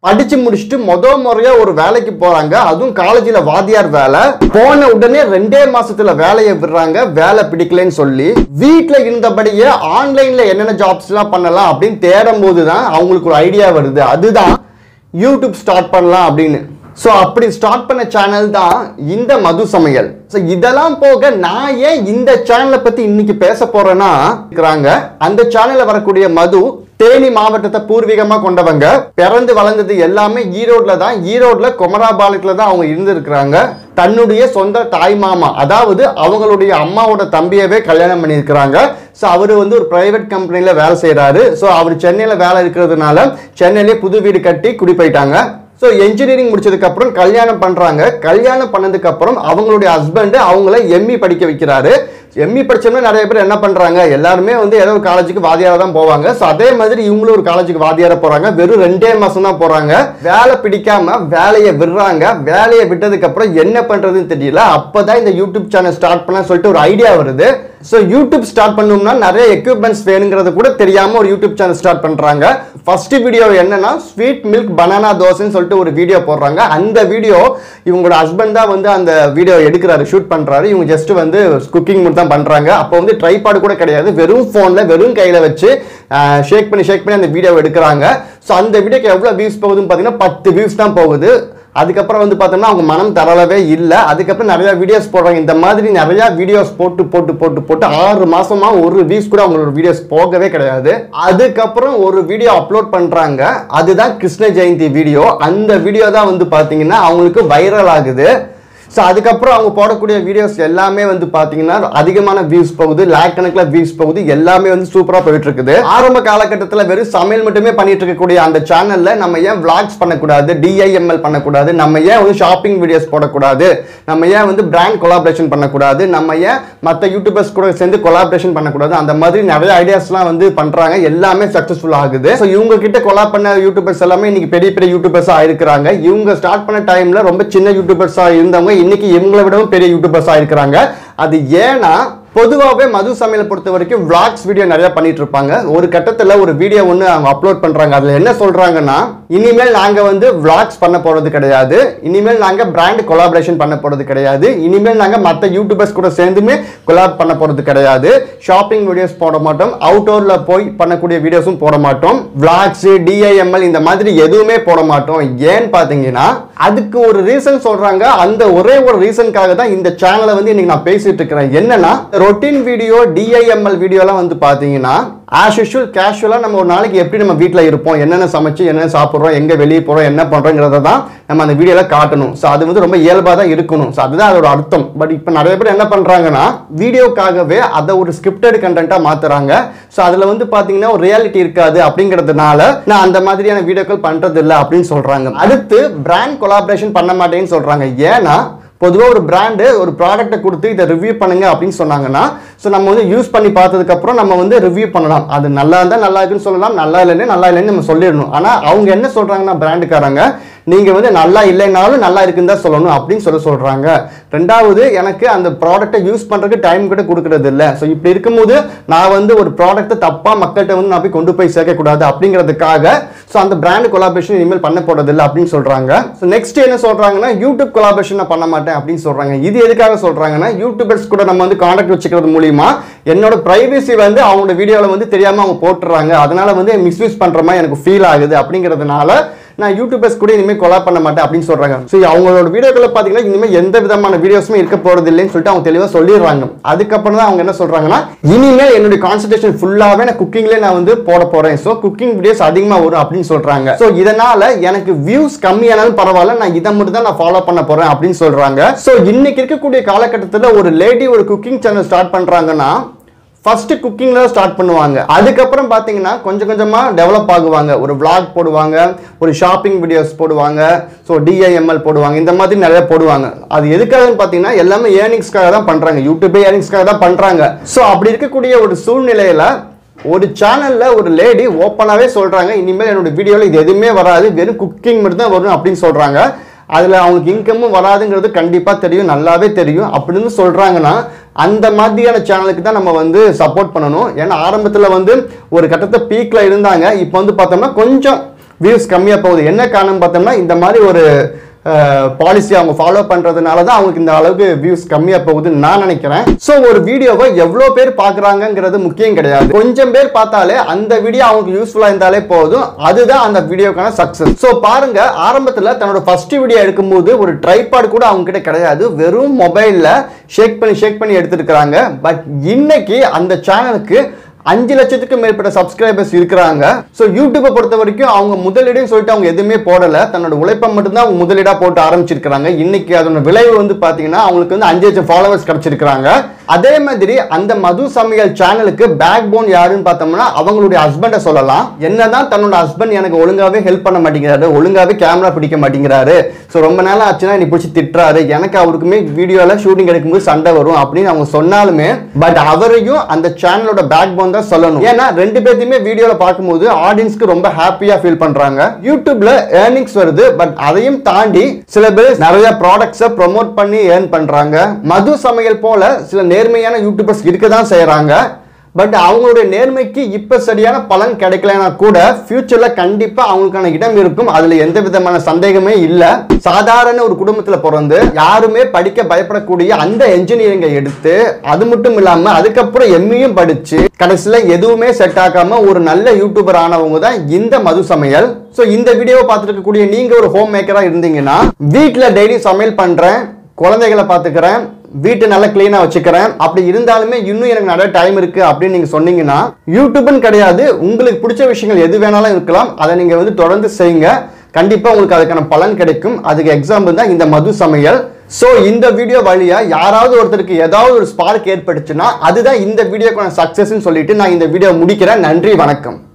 படிச்சு முடிச்சுட்டு முத முறையா ஒரு வேலைக்கு போறாங்க அதுவும் காலேஜ்ல வாத்தியார் வேலை போன உடனே ரெண்டே மாசத்துல வேலையை விடுறாங்க வேலை பிடிக்கலன்னு சொல்லி வீட்ல இருந்தபடியே ஆன்லைன்ல என்னென்ன ஜாப்ஸ் எல்லாம் பண்ணலாம் அப்படின்னு தேடும் போது தான் அவங்களுக்கு ஒரு ஐடியா வருது அதுதான் யூடியூப் ஸ்டார்ட் பண்ணலாம் அப்படின்னு ஸோ அப்படி ஸ்டார்ட் பண்ண சேனல் தான் இந்த மது சமையல் ஸோ இதெல்லாம் போக நான் ஏன் இந்த சேனலை பத்தி இன்னைக்கு பேச போறேன்னா இருக்கிறாங்க அந்த சேனல்ல வரக்கூடிய மது தேனி மாவட்டத்தை பூர்வீகமா கொண்டவங்க பிறந்து வளர்ந்தது எல்லாமே ஈரோட்ல தான் ஈரோட்ல குமராபாளையத்துல தான் அவங்க இருந்திருக்கிறாங்க தன்னுடைய சொந்த தாய் மாமா அதாவது அவங்களுடைய அம்மாவோட தம்பியவே கல்யாணம் பண்ணியிருக்கிறாங்க ஸோ அவர் வந்து ஒரு பிரைவேட் கம்பெனியில் வேலை செய்கிறாரு ஸோ அவர் சென்னையில் வேலை இருக்கிறதுனால சென்னையிலே புது வீடு கட்டி குடி போயிட்டாங்க ஸோ என்ஜினியரிங் முடிச்சதுக்கு அப்புறம் கல்யாணம் பண்றாங்க கல்யாணம் பண்ணதுக்கு அப்புறம் அவங்களுடைய ஹஸ்பண்ட் அவங்கள எம்இ படிக்க வைக்கிறாரு எம்இ படிச்சோம்னா நிறைய பேர் என்ன பண்றாங்க எல்லாருமே வந்து ஏதோ ஒரு காலேஜுக்கு வாதியாரா தான் போவாங்க ஸோ அதே மாதிரி இவங்களும் ஒரு காலேஜுக்கு வாதியாரா போறாங்க வெறும் ரெண்டே மாசம் தான் போறாங்க வேலை பிடிக்காம வேலையை விடுறாங்க வேலையை விட்டதுக்கு அப்புறம் என்ன பண்றதுன்னு தெரியல அப்பதான் இந்த யூடியூப் சேனல் ஸ்டார்ட் பண்ணலாம் சொல்லிட்டு ஒரு ஐடியா வருது ஸோ யூடியூப் ஸ்டார்ட் பண்ணோம்னா நிறைய எக்யூப்மெண்ட்ஸ் வேணுங்கிறது கூட தெரியாம ஒரு யூடியூப் சேனல் ஸ்டார்ட் பண்றாங்க ஃபர்ஸ்ட் வீடியோ என்னன்னா ஸ்வீட் மில்க் பனானா தோசைன்னு சொல்லிட்டு ஒரு வீடியோ போடுறாங்க அந்த வீடியோ இவங்களோட ஹஸ்பண்ட் தான் வந்து அந்த வீடியோ எடுக்கிறாரு ஷூட் பண்றாரு இவங்க ஜஸ்ட் வந்து குக்கிங் மட்டும் தான் பண்றாங்க அப்போ வந்து ட்ரைபாடு கூட கிடையாது வெறும் ஃபோன்ல வெறும் கையில வச்சு ஷேக் பண்ணி ஷேக் பண்ணி அந்த வீடியோ எடுக்கிறாங்க ஸோ அந்த வீடியோக்கு எவ்வளவு வியூஸ் போகுதுன்னு பார்த்தீங்கன்னா பத்து வியூஸ் தான் போகுது அதுக்கப்புறம் வந்து பார்த்தோம்னா அவங்க மனம் தரலவே இல்லை அதுக்கப்புறம் நிறைய வீடியோஸ் போடுறாங்க இந்த மாதிரி நிறைய வீடியோஸ் போட்டு போட்டு போட்டு போட்டு ஆறு மாசமா ஒரு வியூஸ் கூட அவங்களோட வீடியோஸ் போகவே கிடையாது அதுக்கப்புறம் ஒரு வீடியோ அப்லோட் பண்றாங்க அதுதான் கிருஷ்ண ஜெயந்தி வீடியோ அந்த வீடியோ தான் வந்து பார்த்தீங்கன்னா அவங்களுக்கு வைரல் ஆகுது ஸோ அதுக்கப்புறம் அவங்க போடக்கூடிய வீடியோஸ் எல்லாமே வந்து பார்த்தீங்கன்னா அதிகமான வியூஸ் போகுது லேக் கணக்கில் வியூஸ் போகுது எல்லாமே வந்து சூப்பராக போயிட்டு இருக்குது ஆரம்ப காலகட்டத்தில் வெறும் சமையல் மட்டுமே பண்ணிட்டு இருக்கக்கூடிய அந்த சேனல்ல நம்ம ஏன் vlogs பண்ணக்கூடாது டிஐஎம்எல் பண்ணக்கூடாது நம்ம ஏன் வந்து ஷாப்பிங் வீடியோஸ் போடக்கூடாது நம்ம ஏன் வந்து பிராண்ட் கொலாபரேஷன் பண்ணக்கூடாது நம்ம ஏன் மற்ற யூடியூபர்ஸ் கூட சேர்ந்து கொலாபரேஷன் பண்ணக்கூடாது அந்த மாதிரி நிறைய ஐடியாஸ்லாம் வந்து பண்றாங்க எல்லாமே சக்ஸஸ்ஃபுல் ஆகுது ஸோ இவங்க கிட்ட கொலா பண்ண யூடியூபர்ஸ் எல்லாமே இன்னைக்கு பெரிய பெரிய யூடியூபர்ஸாக ஆயிருக்கிறாங்க இவங்க ஸ்டார்ட் பண்ண டைம்ல ரொம்ப சின்ன யூடியூபர்ஸாக இருந்தவங்க இன்னைக்கு இவங்களை விடவும் பெரிய யூடியூபர்ஸாக இருக்கிறாங்க அது ஏன்னா பொதுவாகவே மது சமையலை பொறுத்த வரைக்கும் vlogs வீடியோ நிறைய பண்ணிட்டு இருப்பாங்க ஒரு கட்டத்தில் ஒரு வீடியோ ஒன்று அவங்க அப்லோட் பண்றாங்க அதில் என்ன சொல்றாங்கன்னா இனிமேல் நாங்க வந்து vlogs பண்ண போறது கிடையாது இனிமேல் நாங்க பிராண்ட் கொலாபரேஷன் பண்ண போறது கிடையாது இனிமேல் நாங்க மற்ற யூடியூபர்ஸ் கூட சேர்ந்துமே கொலாப் பண்ண போறது கிடையாது ஷாப்பிங் வீடியோஸ் போட மாட்டோம் அவுட்டோர்ல போய் பண்ணக்கூடிய வீடியோஸும் போட மாட்டோம் vlogs டிஐஎம்எல் இந்த மாதிரி எதுவுமே போட மாட்டோம் ஏன்னு பார்த்தீங்கன்னா அதுக்கு ஒரு ரீசன் சொல்றாங்க அந்த ஒரே ஒரு ரீசனுக்காக தான் இந்த சேனலை வந்து இன்னைக்கு நான் பேசிட்டு இருக்கிறேன் என்னன்னா ரொட்டீன் வீடியோ டிஐஎம்எல் வீடியோலாம் வந்து பார்த்தீங்கன்னா ஆஸ் யூஷுவல் கேஷுவலாக நம்ம ஒரு நாளைக்கு எப்படி நம்ம வீட்டில் இருப்போம் என்னென்ன சமைச்சு என்னென்ன சாப்பிட்றோம் எங்கே வெளியே போகிறோம் என்ன பண்ணுறோங்கிறத தான் நம்ம அந்த வீடியோவில் காட்டணும் ஸோ அது வந்து ரொம்ப இயல்பாக தான் இருக்கணும் ஸோ அதுதான் அதோட அர்த்தம் பட் இப்போ நிறைய பேர் என்ன பண்ணுறாங்கன்னா வீடியோக்காகவே அதை ஒரு ஸ்கிரிப்டட் கண்டென்ட்டாக மாற்றுறாங்க ஸோ அதில் வந்து பார்த்தீங்கன்னா ஒரு ரியாலிட்டி இருக்காது அப்படிங்கிறதுனால நான் அந்த மாதிரியான வீடியோக்கள் பண்ணுறது இல்லை அப்படின்னு சொல்கிறாங்க அடுத்து பிராண்ட் கொலாபரேஷன் பண்ண மாட்டேன்னு சொல்கிறாங்க ஏன்னா பொதுவாக ஒரு பிராண்டு ஒரு ப்ராடக்ட்டை கொடுத்து இதை ரிவ்யூ பண்ணுங்க அப்படின்னு சொன்னாங்கன்னா ஸோ நம்ம வந்து யூஸ் பண்ணி பார்த்ததுக்கப்புறம் நம்ம வந்து ரிவ்யூ பண்ணலாம் அது நல்லா இருந்தால் நல்லா இருக்குன்னு சொல்லலாம் நல்லா இல்லைன்னு நல்லா இல்லைன்னு நம்ம சொல்லிடணும் ஆனால் அவங்க என்ன சொல்கிறாங்கன்னா பிராண்டுக்காரங்க நீங்கள் வந்து நல்லா இல்லைனாலும் நல்லா இருக்குன்னு தான் சொல்லணும் அப்படின்னு சொல்ல சொல்கிறாங்க ரெண்டாவது எனக்கு அந்த ப்ராடக்ட்டை யூஸ் பண்ணுறதுக்கு டைம் கூட கொடுக்கறது இல்லை ஸோ இப்படி இருக்கும்போது நான் வந்து ஒரு ப்ராடக்ட்டை தப்பாக மக்கள்கிட்ட வந்து நான் போய் கொண்டு போய் சேர்க்கக்கூடாது அப்படிங்கிறதுக்காக ஸோ அந்த பிராண்ட் கொலாபரேஷன் இனிமேல் பண்ண போறது இல்லை அப்படின்னு சொல்கிறாங்க ஸோ நெக்ஸ்ட் என்ன சொல்கிறாங்கன்னா யூடியூப் கொலாபரேஷன் நான் பண்ண மாட்டேன் அப்படின்னு சொல்கிறாங்க இது எதுக்காக சொல்கிறாங்கன்னா யூடியூபர்ஸ் கூட நம்ம வந்து கான்டாக்ட் வச்சுக்கிறது மூலியமா என்னோட ப்ரைவசி வந்து அவங்களோட வீடியோவில் வந்து தெரியாமல் அவங்க போட்டுறாங்க அதனால வந்து மிஸ்யூஸ் பண்ணுற மாதிரி எனக்கு ஃபீல் ஆகுது அப்படிங்கிறதுனால நான் யூடியூபர்ஸ் கூட இனிமேல் கொலா பண்ண மாட்டேன் அப்படின்னு சொல்றாங்க ஸோ அவங்களோட வீடியோக்களை பார்த்தீங்கன்னா இனிமேல் எந்த விதமான வீடியோஸுமே இருக்க போறது இல்லைன்னு சொல்லிட்டு அவங்க தெளிவாக சொல்லிடுறாங்க அதுக்கப்புறம் தான் அவங்க என்ன சொல்றாங்கன்னா இனிமேல் என்னுடைய கான்சன்ட்ரேஷன் ஃபுல்லாகவே நான் குக்கிங்லேயே நான் வந்து போட போறேன் ஸோ குக்கிங் வீடியோஸ் அதிகமாக வரும் அப்படின்னு சொல்றாங்க ஸோ இதனால எனக்கு வியூஸ் கம்மியானாலும் பரவாயில்ல நான் இதை மட்டும் தான் நான் ஃபாலோ பண்ண போறேன் அப்படின்னு சொல்றாங்க ஸோ இன்னைக்கு இருக்கக்கூடிய காலகட்டத்தில் ஒரு லேடி ஒரு குக்கிங் சேனல் ஸ்டார்ட் பண்றாங்கன்னா ஃபர்ஸ்ட் குக்கிங்ல ஸ்டார்ட் பண்ணுவாங்க அதுக்கப்புறம் பார்த்தீங்கன்னா கொஞ்சம் கொஞ்சமாக டெவலப் ஆகுவாங்க ஒரு vlog போடுவாங்க ஒரு ஷாப்பிங் வீடியோஸ் போடுவாங்க ஸோ டிஐஎம்எல் போடுவாங்க இந்த மாதிரி நிறைய போடுவாங்க அது எதுக்காகன்னு பார்த்தீங்கன்னா எல்லாமே ஏர்னிங்ஸ்க்காக தான் பண்ணுறாங்க யூடியூபே ஏர்னிங்ஸ்க்காக தான் பண்ணுறாங்க ஸோ அப்படி இருக்கக்கூடிய ஒரு சூழ்நிலையில ஒரு சேனல்ல ஒரு லேடி ஓப்பனாகவே சொல்றாங்க இனிமேல் என்னோட வீடியோவில் இது எதுவுமே வராது வெறும் குக்கிங் மட்டும் தான் வரும் அப்படின்னு சொல்றாங்க அதில் அவங்களுக்கு இன்கமும் வராதுங்கிறது கண்டிப்பாக தெரியும் நல்லாவே தெரியும் அப்படின்னு சொல்கிறாங்கன்னா அந்த மாதிரியான சேனலுக்கு தான் நம்ம வந்து சப்போர்ட் பண்ணணும் ஏன்னா ஆரம்பத்தில் வந்து ஒரு கட்டத்தை பீக்கில் இருந்தாங்க இப்போ வந்து பார்த்தோம்னா கொஞ்சம் வியூஸ் கம்மியாக போகுது என்ன காரணம் பார்த்தோம்னா இந்த மாதிரி ஒரு பாலிசி அவங்க ஃபாலோ பண்றதுனால தான் அவங்களுக்கு இந்த அளவுக்கு வியூஸ் கம்மியா போகுதுன்னு நான் நினைக்கிறேன் ஸோ ஒரு வீடியோவை எவ்வளோ பேர் பார்க்குறாங்கங்கிறது முக்கியம் கிடையாது கொஞ்சம் பேர் பார்த்தாலே அந்த வீடியோ அவங்களுக்கு யூஸ்ஃபுல்லாக இருந்தாலே போதும் அதுதான் அந்த வீடியோக்கான சக்ஸஸ் ஸோ பாருங்க ஆரம்பத்தில் தன்னோட ஃபர்ஸ்ட் வீடியோ எடுக்கும்போது ஒரு ட்ரைபாட் கூட அவங்க கிட்ட கிடையாது வெறும் மொபைலில் ஷேக் பண்ணி ஷேக் பண்ணி எடுத்துருக்காங்க பட் இன்னைக்கு அந்த சேனலுக்கு அஞ்சு லட்சத்துக்கு மேற்பட்ட சப்ஸ்கிரைபர்ஸ் இருக்கிறாங்க ஸோ யூடியூப்பை பொறுத்த வரைக்கும் அவங்க முதலீடுன்னு சொல்லிட்டு அவங்க எதுவுமே போடல தன்னோட உழைப்பை மட்டும்தான் அவங்க முதலீடா போட்டு ஆரம்பிச்சிருக்காங்க இன்னைக்கு அதோட விளைவு வந்து பாத்தீங்கன்னா அவங்களுக்கு வந்து அஞ்சு லட்சம் ஃபாலோவர்ஸ் கிடைச்சிருக்காங்க அதே மாதிரி அந்த மது சமையல் சேனலுக்கு பேக் போன் யாருன்னு பார்த்தோம்னா அவங்களுடைய ஹஸ்பண்டை சொல்லலாம் என்னதான் தன்னோட ஹஸ்பண்ட் எனக்கு ஒழுங்காவே ஹெல்ப் பண்ண மாட்டேங்கிறாரு ஒழுங்காவே கேமரா பிடிக்க மாட்டேங்கிறாரு ஸோ ரொம்ப நாள் ஆச்சுன்னா நீ பிடிச்சி திட்டுறாரு எனக்கு அவருக்குமே வீடியோல ஷூட்டிங் எடுக்கும்போது சண்டை வரும் அப்படின்னு அவங்க சொன்னாலுமே பட் அவரையும் அந்த சேனலோட பேக் போன் தான் சொல்லணும் ஏன்னா ரெண்டு பேர்த்தையுமே வீடியோல பார்க்கும்போது ஆடியன்ஸ்க்கு ரொம்ப ஹாப்பியா ஃபீல் பண்றாங்க யூடியூப்ல ஏர்னிங்ஸ் வருது பட் அதையும் தாண்டி சில பேர் நிறைய ப்ராடக்ட்ஸை ப்ரோமோட் பண்ணி ஏர்ன் பண்றாங்க மது சமையல் போல சில நேர்மையான யூடியூபர்ஸ் இருக்க தான் செய்யறாங்க பட் அவங்களுடைய நேர்மைக்கு இப்ப சரியான பலன் கிடைக்கலனா கூட ஃபியூச்சர்ல கண்டிப்பா அவங்களுக்கான இடம் இருக்கும் அதுல எந்த விதமான சந்தேகமே இல்ல சாதாரண ஒரு குடும்பத்துல பிறந்து யாருமே படிக்க பயப்படக்கூடிய அந்த என்ஜினியரிங்கை எடுத்து அது மட்டும் இல்லாம அதுக்கப்புறம் எம்ஏயும் படிச்சு கடைசியில எதுவுமே செட் ஆகாம ஒரு நல்ல யூடியூபர் ஆனவங்க தான் இந்த மது சமையல் ஸோ இந்த வீடியோவை பார்த்துட்டு இருக்கக்கூடிய நீங்க ஒரு ஹோம் மேக்கரா இருந்தீங்கன்னா வீட்டில் டெய்லி சமையல் பண்றேன் குழந்தைகளை பார்த்துக்கிறேன் வீட்டை நல்லா க்ளீனாக வச்சுக்கிறேன் அப்படி இருந்தாலுமே இன்னும் எனக்கு நிறைய டைம் இருக்கு அப்படின்னு நீங்க சொன்னீங்கன்னா யூடியூப்னு கிடையாது உங்களுக்கு பிடிச்ச விஷயங்கள் எது வேணாலும் இருக்கலாம் அதை நீங்க வந்து தொடர்ந்து செய்யுங்க கண்டிப்பா உங்களுக்கு அதுக்கான பலன் கிடைக்கும் அதுக்கு எக்ஸாம்பிள் தான் இந்த மது சமையல் ஸோ இந்த வீடியோ வழியா யாராவது ஒருத்தருக்கு ஏதாவது ஒரு ஸ்பார்க் ஏற்பட்டுச்சுன்னா அதுதான் இந்த வீடியோக்கான சக்சஸ்ன்னு சொல்லிட்டு நான் இந்த வீடியோ முடிக்கிறேன் நன்றி வணக்கம்